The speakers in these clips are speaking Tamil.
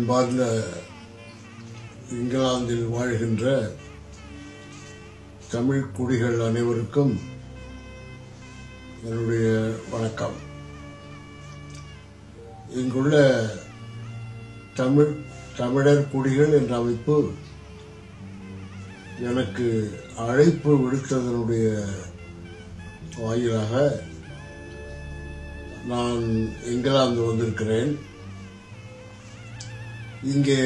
அன்பார்ந்த இங்கிலாந்தில் வாழ்கின்ற தமிழ் குடிகள் அனைவருக்கும் என்னுடைய வணக்கம் இங்குள்ள தமிழ் தமிழர் குடிகள் என்ற அமைப்பு எனக்கு அழைப்பு விடுத்ததனுடைய வாயிலாக நான் இங்கிலாந்து வந்திருக்கிறேன் இங்கே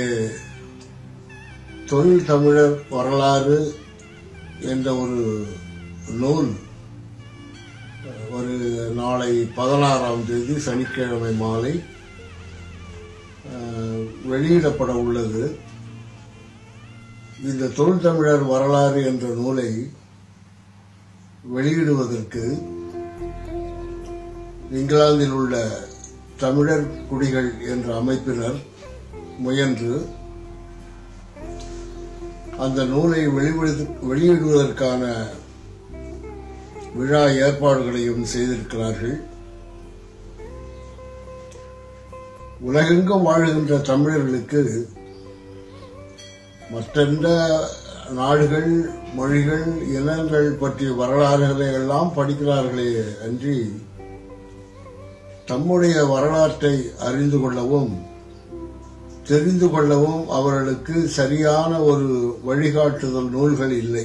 தொழில் தமிழர் வரலாறு என்ற ஒரு நூல் ஒரு நாளை பதினாறாம் தேதி சனிக்கிழமை மாலை அஹ், வெளியிடப்பட உள்ளது இந்த தொழில் தமிழர் வரலாறு என்ற நூலை வெளியிடுவதற்கு இங்கிலாந்தில் உள்ள தமிழர் குடிகள் என்ற அமைப்பினர் முயன்று அந்த நூலை வெளிவிடு வெளியிடுவதற்கான விழா ஏற்பாடுகளையும் செய்திருக்கிறார்கள் உலகெங்கும் வாழ்கின்ற தமிழர்களுக்கு மற்றெந்த நாடுகள் மொழிகள் இனங்கள் பற்றிய வரலாறுகளை எல்லாம் படிக்கிறார்களே அன்றி தம்முடைய வரலாற்றை அறிந்து கொள்ளவும் தெரிந்து கொள்ளவும் அவர்களுக்கு சரியான ஒரு வழிகாட்டுதல் நூல்கள் இல்லை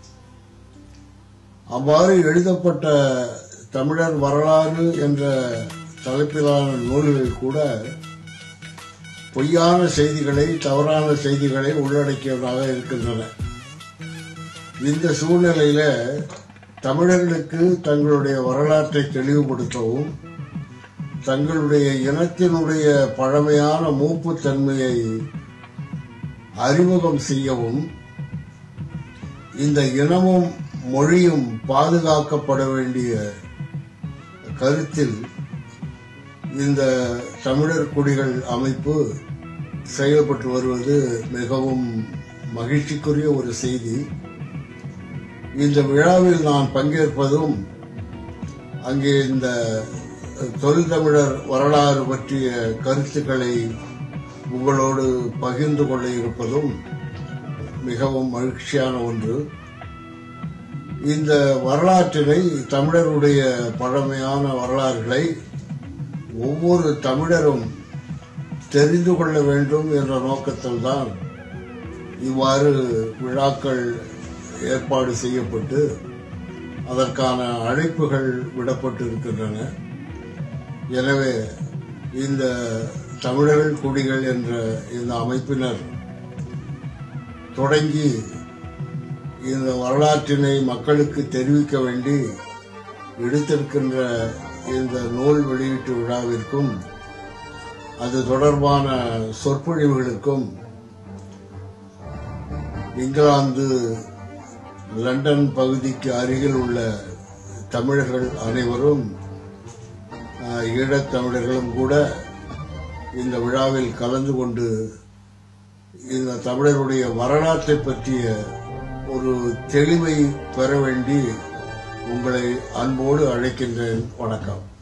அவ்வாறு எழுதப்பட்ட தமிழர் வரலாறு என்ற தலைப்பிலான நூல்கள் கூட பொய்யான செய்திகளை தவறான செய்திகளை உள்ளடக்கியதாக இருக்கின்றன இந்த சூழ்நிலையில தமிழர்களுக்கு தங்களுடைய வரலாற்றை தெளிவுபடுத்தவும் தங்களுடைய இனத்தினுடைய பழமையான மூப்புத்தன்மையை அறிமுகம் செய்யவும் இந்த இனமும் மொழியும் பாதுகாக்கப்பட வேண்டிய கருத்தில் இந்த தமிழர் குடிகள் அமைப்பு செயல்பட்டு வருவது மிகவும் மகிழ்ச்சிக்குரிய ஒரு செய்தி இந்த விழாவில் நான் பங்கேற்பதும் அங்கே இந்த தொழில்தமிழர் வரலாறு பற்றிய கருத்துக்களை உங்களோடு பகிர்ந்து கொள்ள இருப்பதும் மிகவும் மகிழ்ச்சியான ஒன்று இந்த வரலாற்றினை தமிழருடைய பழமையான வரலாறுகளை ஒவ்வொரு தமிழரும் தெரிந்து கொள்ள வேண்டும் என்ற நோக்கத்தில் தான் இவ்வாறு விழாக்கள் ஏற்பாடு செய்யப்பட்டு அதற்கான அழைப்புகள் விடப்பட்டு இருக்கின்றன எனவே இந்த தமிழர்கள் குடிகள் என்ற இந்த அமைப்பினர் தொடங்கி இந்த வரலாற்றினை மக்களுக்கு தெரிவிக்க வேண்டி எடுத்திருக்கின்ற இந்த நூல் வெளியீட்டு விழாவிற்கும் அது தொடர்பான சொற்பொழிவுகளுக்கும் இங்கிலாந்து லண்டன் பகுதிக்கு அருகில் உள்ள தமிழர்கள் அனைவரும் ஆஹ், ஈழத்தமிழர்களும் கூட இந்த விழாவில் கலந்து கொண்டு இந்த தமிழருடைய வரலாற்றை பற்றிய ஒரு தெளிவை பெற வேண்டி உங்களை அன்போடு அழைக்கின்றேன் வணக்கம்